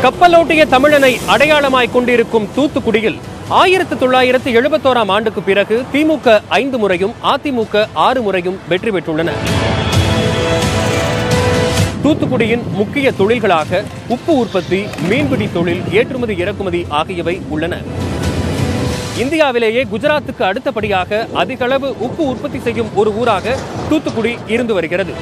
கப்பலோட்டிய தமிழனை அடையாளமாய் கொண்டிருக்கும் தூத்துக்குடியில் ஆயிரத்து தொள்ளாயிரத்து எழுபத்தோராம் ஆண்டுக்கு பிறகு திமுக ஐந்து முறையும் அதிமுக ஆறு முறையும் வெற்றி பெற்றுள்ளன தூத்துக்குடியின் முக்கிய தொழில்களாக உப்பு உற்பத்தி மீன்பிடி தொழில் ஏற்றுமதி இறக்குமதி ஆகியவை உள்ளன இந்தியாவிலேயே குஜராத்துக்கு அடுத்தபடியாக அதிக அளவு உப்பு உற்பத்தி செய்யும் ஒரு ஊராக தூத்துக்குடி இருந்து வருகிறது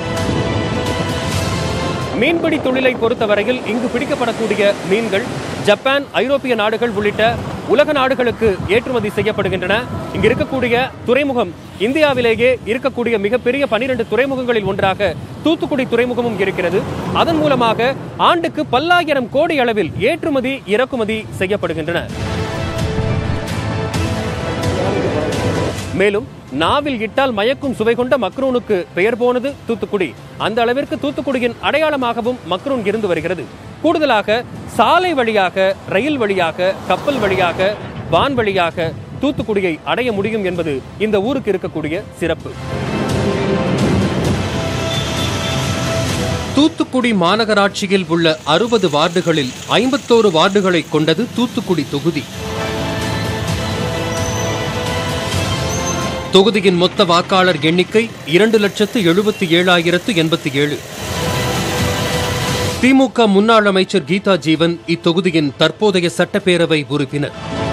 மீன்பிடி தொழிலை பொறுத்தவரையில் இங்கு பிடிக்கப்படக்கூடிய மீன்கள் ஜப்பான் ஐரோப்பிய நாடுகள் உள்ளிட்ட உலக நாடுகளுக்கு ஏற்றுமதி செய்யப்படுகின்றன இங்கு இருக்கக்கூடிய துறைமுகம் இந்தியாவிலேயே இருக்கக்கூடிய மிகப்பெரிய பனிரெண்டு துறைமுகங்களில் ஒன்றாக தூத்துக்குடி துறைமுகமும் இருக்கிறது அதன் மூலமாக ஆண்டுக்கு பல்லாயிரம் கோடி அளவில் ஏற்றுமதி இறக்குமதி செய்யப்படுகின்றன மேலும் நாவில் இட்டால் மயக்கும் சுவை கொண்ட மக்ரூனுக்கு பெயர் போனது தூத்துக்குடி அந்த அளவிற்கு தூத்துக்குடியின் அடையாளமாகவும் மக்ரூன் இருந்து வருகிறது கூடுதலாக சாலை வழியாக ரயில் வழியாக கப்பல் வழியாக வான் வழியாக தூத்துக்குடியை அடைய முடியும் என்பது இந்த ஊருக்கு இருக்கக்கூடிய சிறப்பு தூத்துக்குடி மாநகராட்சியில் உள்ள அறுபது வார்டுகளில் ஐம்பத்தோரு வார்டுகளை கொண்டது தூத்துக்குடி தொகுதி தொகுதியின் மொத்த வாக்காளர் எண்ணிக்கை இரண்டு லட்சத்து எழுபத்தி ஏழாயிரத்து எண்பத்தி ஏழு திமுக முன்னாள் அமைச்சர் கீதா ஜீவன் இத்தொகுதியின் தற்போதைய சட்டப்பேரவை உறுப்பினர்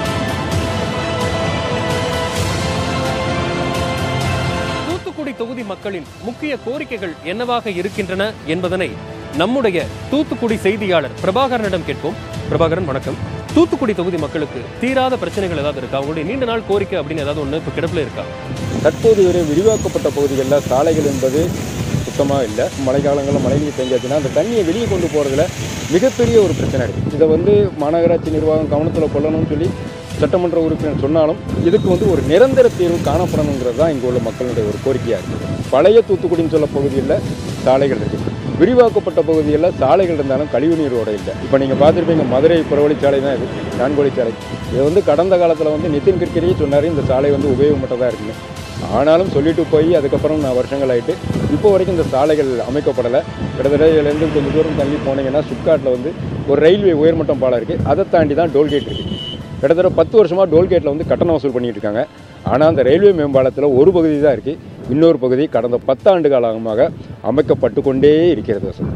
தூத்துக்குடி தொகுதி மக்களின் முக்கிய கோரிக்கைகள் என்னவாக இருக்கின்றன என்பதனை நம்முடைய தூத்துக்குடி செய்தியாளர் பிரபாகரனிடம் கேட்போம் பிரபாகரன் வணக்கம் தூத்துக்குடி தொகுதி மக்களுக்கு தீராத பிரச்சனைகள் ஏதாவது இருக்கா அவங்களுடைய நீண்ட நாள் கோரிக்கை அப்படின்னு ஏதாவது ஒண்ணு இப்ப கிடப்புல இருக்கா தற்போது வரை விரிவாக்கப்பட்ட பகுதிகளில் சாலைகள் என்பது சுத்தமாக இல்லை மழைக்காலங்களில் மழைநீர் தேங்கியாச்சுன்னா அந்த தண்ணியை வெளியே கொண்டு போகிறதுல மிகப்பெரிய ஒரு பிரச்சனை இருக்குது இதை வந்து மாநகராட்சி நிர்வாகம் கவனத்தில் கொள்ளணும்னு சொல்லி சட்டமன்ற உறுப்பினர் சொன்னாலும் இதுக்கு வந்து ஒரு நிரந்தர தீர்வு காணப்படணுங்கிறது தான் இங்கே உள்ள மக்களுடைய ஒரு கோரிக்கையாக இருக்குது பழைய தூத்துக்குடின்னு சொல்ல பகுதியில் சாலைகள் இருக்குது விரிவாக்கப்பட்ட பகுதிகளில் சாலைகள் இருந்தாலும் கழிவுநீரோட இல்லை இப்போ நீங்கள் பார்த்துருப்பீங்க மதுரை புறவழிச்சாலை தான் இது நான்குவழிச்சாலை இது வந்து கடந்த காலத்தில் வந்து நிதின் கட்கரியே சொன்னார் இந்த சாலை வந்து உபயோகமற்றதாக இருக்குன்னு ஆனாலும் சொல்லிட்டு போய் அதுக்கப்புறம் நான் வருஷங்கள் ஆயிட்டு இப்போ வரைக்கும் இந்த சாலைகள் அமைக்கப்படலை கிட்டத்தட்ட இதுலேருந்து கொஞ்சம் தூரம் தள்ளி போனீங்கன்னா சுட்காட்டில் வந்து ஒரு ரயில்வே உயர்மட்டம் பாலம் இருக்குது அதை தாண்டி தான் டோல்கேட் இருக்குது கிட்டத்தட்ட பத்து வருஷமாக டோல்கேட்டில் வந்து கட்டணம் வசூல் பண்ணிட்டு இருக்காங்க ஆனால் அந்த ரயில்வே மேம்பாலத்தில் ஒரு பகுதி தான் இருக்குது இன்னொரு பகுதி கடந்த பத்தாண்டு காலமாக அமைக்கப்பட்டு கொண்டே இருக்கிறது வசூல்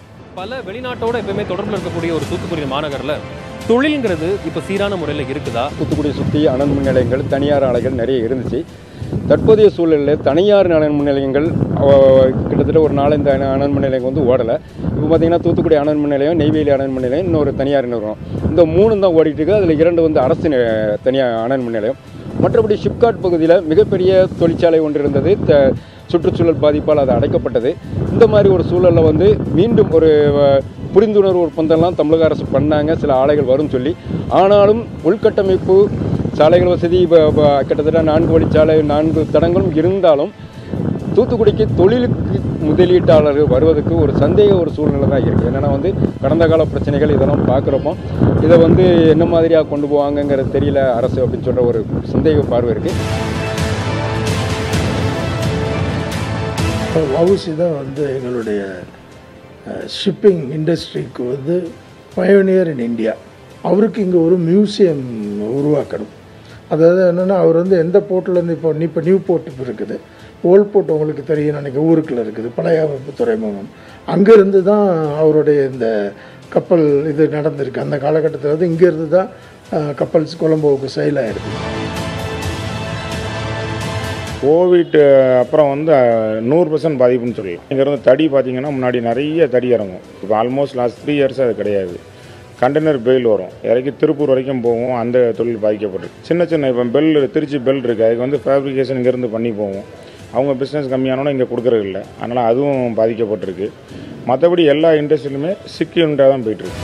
பல வெளிநாட்டோட எப்பவுமே தொடர்புல இருக்கக்கூடிய ஒரு தூத்துக்குடி மாநகர்ல தொழில்ங்கிறது இப்ப சீரான முறையில இருக்குதா தூத்துக்குடி சுற்றி அனல் மின் நிலையங்கள் தனியார் ஆலைகள் நிறைய இருந்துச்சு தற்போதைய சூழலில் தனியார் அனல் மின் நிலையங்கள் அஹ், கிட்டத்தட்ட ஒரு நாலஞ்சு அண- அனல் மின் நிலையம் வந்து ஓடலை இப்போ பார்த்தீங்கன்னா தூத்துக்குடி அனல் மின் நிலையம் நெய்வேலி அனல் மின் நிலையம் இன்னொரு தனியார் நிறுவனம் இந்த மூணு தான் ஓடிட்டு இருக்கு அதில் இரண்டு வந்து அரசு நி- தனியார் அனல் மின் நிலையம் மற்றபடி ஷிப்காட் பகுதியில் மிகப்பெரிய தொழிற்சாலை ஒன்று இருந்தது த சுற்றுச்சூழல் பாதிப்பால் அது அடைக்கப்பட்டது இந்த மாதிரி ஒரு சூழலில் வந்து மீண்டும் ஒரு அஹ், புரிந்துணர்வு ஒப்பந்தம்லாம் தமிழக அரசு பண்ணாங்க சில ஆலைகள் வரும் சொல்லி ஆனாலும் உள்கட்டமைப்பு சாலைகள் வசதி இப்போ இப்போ கிட்டத்தட்ட நான்கு வழிச்சாலை நான்கு தடங்களும் இருந்தாலும் தூத்துக்குடிக்கு தொழிலுக்கு முதலீட்டாளர்கள் வருவதற்கு ஒரு சந்தேக ஒரு சூழ்நிலை தான் இருக்குது என்னென்னா வந்து கடந்த கால பிரச்சனைகள் இதெல்லாம் பார்க்குறப்போ இதை வந்து என்ன மாதிரியாக கொண்டு போவாங்கங்கிறது தெரியல அரசு அப்படின்னு சொல்கிற ஒரு சந்தேக பார்வை இருக்குது வவுசி தான் வந்து எங்களுடைய ஷிப்பிங் இண்டஸ்ட்ரிக்கு வந்து பயோனியர் இன் இந்தியா அவருக்கு இங்கே ஒரு மியூசியம் உருவாக்கணும் அதாவது என்னென்னா அவர் வந்து எந்த போர்ட்லேருந்து இப்போ இப்போ நியூ போர்ட் இப்போ இருக்குது ஓல்ட் போர்ட் உங்களுக்கு தெரியும் நினைக்க ஊருக்குள்ள இருக்குது பழைய துறைமுகம் அங்கேருந்து தான் அவருடைய இந்த கப்பல் இது நடந்திருக்கு அந்த காலகட்டத்தில் வந்து இங்கேருந்து தான் அஹ், கப்பல் கொலம்போவுக்கு செயல் ஆயிருக்கு கோவிட் அப்புறம் வந்து நூறு பர்சன்ட் பாதிப்புன்னு சொல்லலாம் இங்கேருந்து தடி பார்த்தீங்கன்னா முன்னாடி நிறைய தடி இறங்கும் இப்போ ஆல்மோஸ்ட் லாஸ்ட் த்ரீ இயர்ஸ் அது கிடையாது கண்டெய்னர் பெயில் வரும் இறக்கி திருப்பூர் வரைக்கும் போகும் அந்த தொழில் பாதிக்கப்பட்டிருக்கு சின்ன சின்ன இப்போ பெல் திருச்சி பெல் இருக்குது அதுக்கு வந்து ஃபேப்ரிகேஷன் இங்கேருந்து பண்ணி போவோம் அவங்க பிஸ்னஸ் கம்மியானோட இங்கே கொடுக்குறது இல்லை அதனால் அதுவும் பாதிக்கப்பட்டிருக்கு மற்றபடி எல்லா இண்டஸ்ட்ரியிலுமே சிக்கியுண்டாக தான் போயிட்டுருக்கு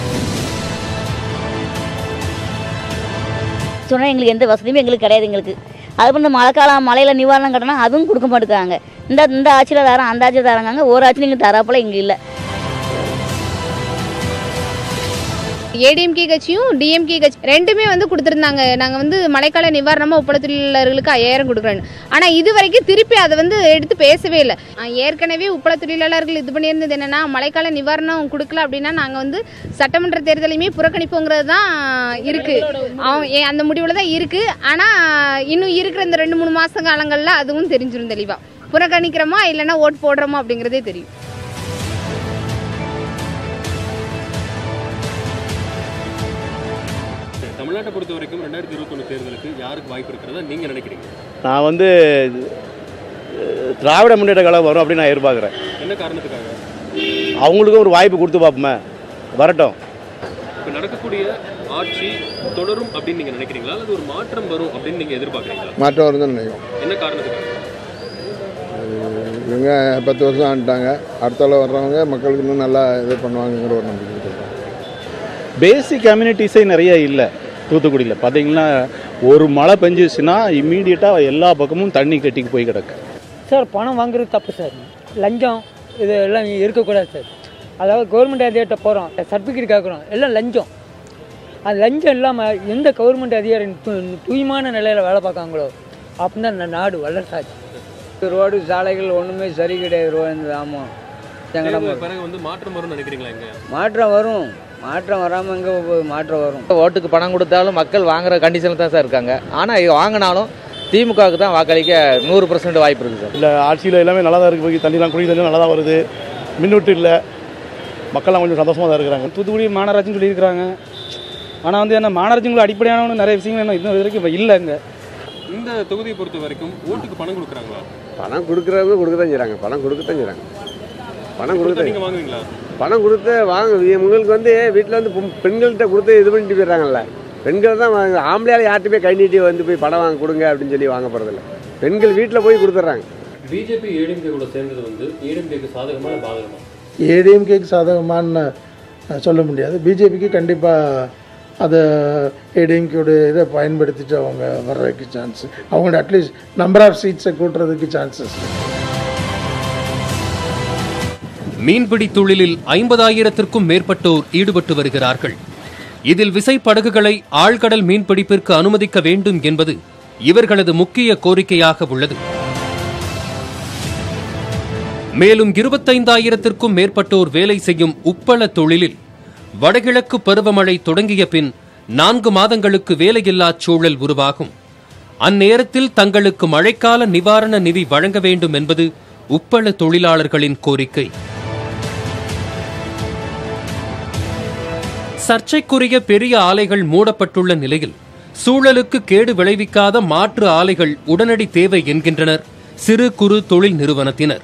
சொன்னால் எங்களுக்கு எந்த வசதியுமே எங்களுக்கு கிடையாது எங்களுக்கு அது பண்ண மழை காலம் மழையில் நிவாரணம் கட்டணும் அதுவும் கொடுக்க மாட்டேங்கிறாங்க இந்த இந்த ஆட்சியில் தரோம் அந்த ஆட்சியில் தராங்க ஒரு ஆட்சியில் இங்கே தராப்போல இங்கே இல்லை ஏடிஎம்கே கட்சியும் டிஎம்கே கட்சி ரெண்டுமே வந்து கொடுத்துருந்தாங்க நாங்கள் வந்து மழைக்கால நிவாரணமாக உப்பள தொழிலாளர்களுக்கு ஐயாயிரம் கொடுக்குறோன்னு ஆனால் இது வரைக்கும் திருப்பி அதை வந்து எடுத்து பேசவே இல்லை அஹ் ஏற்கனவே உப்பள தொழிலாளர்கள் இது பண்ணியிருந்தது என்னன்னா மழைக்கால நிவாரணம் கொடுக்கல அப்படின்னா நாங்கள் வந்து சட்டமன்ற தேர்தலையுமே புறக்கணிப்போங்கிறது தான் இருக்கு அவன் ஏ- அந்த முடிவில் தான் இருக்கு ஆனால் இன்னும் இருக்கிற இந்த ரெண்டு மூணு மாத காலங்களில் அதுவும் தெரிஞ்சிரும் தெளிவாக புறக்கணிக்கிறோமா இல்லைன்னா ஓட் போடுறோமா அப்படிங்கிறதே தெரியும் தமிழ்நாட்டை பொறுத்த வரைக்கும் ரெண்டாயிரத்தி இருபத்தொன்னு தேர்தலுக்கு யாருக்கு வாய்ப்பு இருக்கிறதா நீங்க நினைக்கிறீங்க நான் வந்து அஹ், திராவிட முன்னேற்ற கழகம் வரும் அப்படின்னு நான் எதிர்பார்க்குறேன் என்ன காரணத்துக்காக அவங்களுக்கும் ஒரு வாய்ப்பு கொடுத்து பார்ப்போமே வரட்டும் இப்ப நடக்கக்கூடிய ஆட்சி தொடரும் அப்படின்னு நீங்க நினைக்கிறீங்களா அல்லது ஒரு மாற்றம் வரும் அப்படின்னு நீங்க எதிர்பார்க்கறீங்களா மாற்றம் வருதுன்னு நினைக்கிறோம் என்ன காரணத்துக்காக இவங்க பத்து வருஷம் ஆண்டுட்டாங்க அடுத்தால வர்றவங்க மக்களுக்கு இன்னும் நல்லா இது பண்ணுவாங்கங்கிற ஒரு நம்பிக்கை இருக்கு. பேசிக் கம்யூனிட்டிஸே நிறைய இல்லை தூத்துக்குடியில் பார்த்தீங்கன்னா ஒரு மழை பெஞ்சிச்சுன்னா இம்மீடியட்டாக எல்லா பக்கமும் தண்ணி கட்டிக்கு போய் கிடக்கு சார் பணம் வாங்குறது தப்பு சார் லஞ்சம் இது எல்லாம் இருக்கக்கூடாது சார் அதாவது கவர்மெண்ட் அதிகாரிட்ட போகிறோம் சர்டிஃபிகேட் கேட்குறோம் எல்லாம் லஞ்சம் அது லஞ்சம் இல்லாமல் எந்த கவர்மெண்ட் அதிகாரி து- தூய்மையான நிலையில் வேலை பார்க்காங்களோ அப்படின்னு தான் இந்த நாடு வளர்ச்சாச்சு ரோடு சாலைகள் ஒன்றுமே சரி கிடையாது ரோ இந்த ஆமாம் தேர்தலுக்கு பிறகு வந்து மாற்றம் வரும்னு நினைக்கிறீங்களா இங்க மாற்றம் வரும் மாற்றம் வராமல் எங்கே மாற்றம் வரும் ஓட்டுக்கு பணம் கொடுத்தாலும் மக்கள் வாங்குற கண்டிஷனில் தான் சார் இருக்காங்க ஆனால் இது வாங்கினாலும் திமுகவுக்கு தான் வாக்களிக்க நூறு பர்சன்ட் வாய்ப்பு இருக்குது சார் இல்லை ஆட்சியில் எல்லாமே நல்லா தான் இருக்குது போய் தண்ணிலாம் குடி தண்ணி நல்லா தான் வருது மின்வெட்டு இல்லை மக்கள்லாம் கொஞ்சம் சந்தோஷமாக தான் இருக்கிறாங்க தூத்துக்குடி மாநகராட்சின்னு சொல்லியிருக்கிறாங்க ஆனால் வந்து என்ன மாநகராட்சிக்குள்ள அடிப்படையான நிறைய விஷயங்கள் என்ன இன்னும் வரைக்கும் இப்போ இல்லை இங்கே இந்த தொகுதியை பொறுத்த வரைக்கும் ஓட்டுக்கு பணம் கொடுக்குறாங்களா பணம் கொடுக்குறவங்க கொடுக்க தான் செய்கிறாங்க பணம் கொடுக்க தான் செய்கிறாங்க பணம் கொடுக்க நீங்க வாங்குவீங்களா பணம் கொடுத்து வாங்க உங்களுக்கு வந்து வீட்டில் வந்து பொம்- பெண்கள்கிட்ட கொடுத்து இது பண்ணிட்டு போயிடுறாங்கல்ல பெண்கள் தான் வாங்க ஆம்பளையால் யார்ட்டுமே கை நீட்டி வந்து போய் பணம் வாங்க கொடுங்க அப்படின்னு சொல்லி வாங்க போகிறதில்ல பெண்கள் வீட்டில் போய் கொடுத்துட்றாங்க பிஜேபி ஏடிஎம்கே கூட சேர்ந்தது வந்து ஏடிஎம்கேக்கு சாதகமான பாதகமா ஏடிஎம்கேக்கு சாதகமான்னு சொல்ல முடியாது பிஜேபிக்கு கண்டிப்பாக அதை ஏடிஎம்கேயோட இதை பயன்படுத்திட்டு அவங்க வர்றதுக்கு சான்ஸ் அவங்களோட அட்லீஸ்ட் நம்பர் ஆஃப் சீட்ஸை கூட்டுறதுக்கு சான்சஸ் மீன்பிடி தொழிலில் ஐம்பதாயிரத்திற்கும் மேற்பட்டோர் ஈடுபட்டு வருகிறார்கள் இதில் விசைப்படகுகளை ஆழ்கடல் மீன்பிடிப்பிற்கு அனுமதிக்க வேண்டும் என்பது இவர்களது முக்கிய கோரிக்கையாக உள்ளது மேலும் இருபத்தைந்தாயிரத்திற்கும் மேற்பட்டோர் வேலை செய்யும் உப்பள தொழிலில் வடகிழக்கு பருவமழை தொடங்கிய பின் நான்கு மாதங்களுக்கு வேலையில்லா சூழல் உருவாகும் அந்நேரத்தில் தங்களுக்கு மழைக்கால நிவாரண நிதி வழங்க வேண்டும் என்பது உப்பள தொழிலாளர்களின் கோரிக்கை சர்ச்சைக்குரிய பெரிய ஆலைகள் மூடப்பட்டுள்ள நிலையில் சூழலுக்கு கேடு விளைவிக்காத மாற்று ஆலைகள் உடனடி தேவை என்கின்றனர் சிறு குறு தொழில் நிறுவனத்தினர்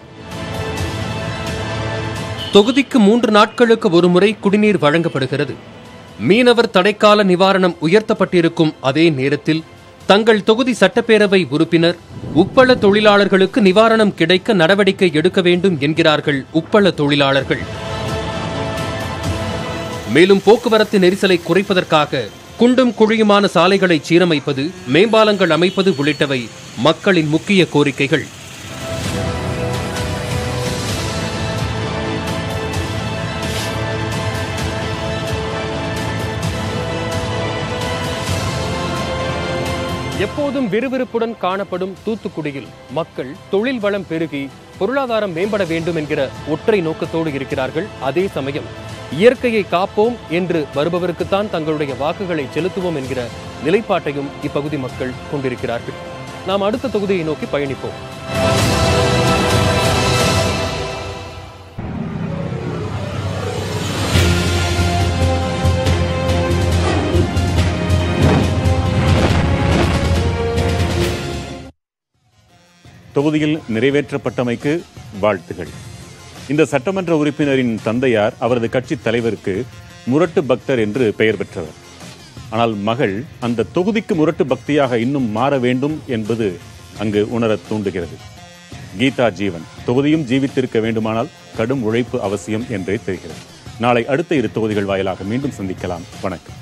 தொகுதிக்கு மூன்று நாட்களுக்கு ஒருமுறை குடிநீர் வழங்கப்படுகிறது மீனவர் தடைக்கால நிவாரணம் உயர்த்தப்பட்டிருக்கும் அதே நேரத்தில் தங்கள் தொகுதி சட்டப்பேரவை உறுப்பினர் உப்பள தொழிலாளர்களுக்கு நிவாரணம் கிடைக்க நடவடிக்கை எடுக்க வேண்டும் என்கிறார்கள் உப்பள தொழிலாளர்கள் மேலும் போக்குவரத்து நெரிசலை குறைப்பதற்காக குண்டும் குழியுமான சாலைகளை சீரமைப்பது மேம்பாலங்கள் அமைப்பது உள்ளிட்டவை மக்களின் முக்கிய கோரிக்கைகள் எப்போதும் விறுவிறுப்புடன் காணப்படும் தூத்துக்குடியில் மக்கள் தொழில் வளம் பெருகி பொருளாதாரம் மேம்பட வேண்டும் என்கிற ஒற்றை நோக்கத்தோடு இருக்கிறார்கள் அதே சமயம் இயற்கையை காப்போம் என்று வருபவருக்குத்தான் தங்களுடைய வாக்குகளை செலுத்துவோம் என்கிற நிலைப்பாட்டையும் இப்பகுதி மக்கள் கொண்டிருக்கிறார்கள் நாம் அடுத்த தொகுதியை நோக்கி பயணிப்போம் தொகுதியில் நிறைவேற்றப்பட்டமைக்கு வாழ்த்துகள் இந்த சட்டமன்ற உறுப்பினரின் தந்தையார் அவரது கட்சி தலைவருக்கு முரட்டு பக்தர் என்று பெயர் பெற்றவர் ஆனால் மகள் அந்த தொகுதிக்கு முரட்டு பக்தியாக இன்னும் மாற வேண்டும் என்பது அங்கு உணரத் தூண்டுகிறது கீதா ஜீவன் தொகுதியும் ஜீவித்திருக்க வேண்டுமானால் கடும் உழைப்பு அவசியம் என்றே தெரிகிறது நாளை அடுத்த இரு தொகுதிகள் வாயிலாக மீண்டும் சந்திக்கலாம் வணக்கம்